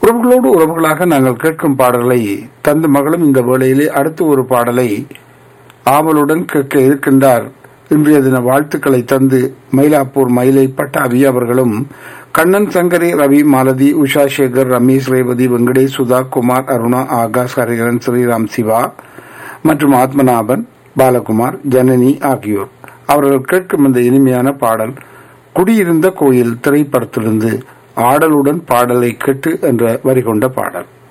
உறவுகளோடு உறவுகளாக நாங்கள் கேட்கும் பாடல்களை தந்து மகளும் இந்த வேளையிலே அடுத்து ஒரு பாடலை ஆவலுடன் கேட்க இருக்கின்றார் இன்றைய தின வாழ்த்துக்களை தந்து மயிலாப்பூர் மயிலை பட்டாபி அவர்களும் கண்ணன் சங்கரி ரவி மாலதி உஷா சேகர் ரமேஷ் ரேவதி வெங்கடேஷ் சுதா குமார் அருணா ஆகாஷ் ஹரிகரன் ஸ்ரீராம் சிவா மற்றும் ஆத்மநாபன் பாலகுமார் ஜனனி ஆகியோர் அவர்கள் கேட்கும் இந்த இனிமையான பாடல் குடியிருந்த கோயில் திரைப்படத்திலிருந்து ஆடலுடன் பாடலை கேட்டு என்ற வரி கொண்ட பாடல்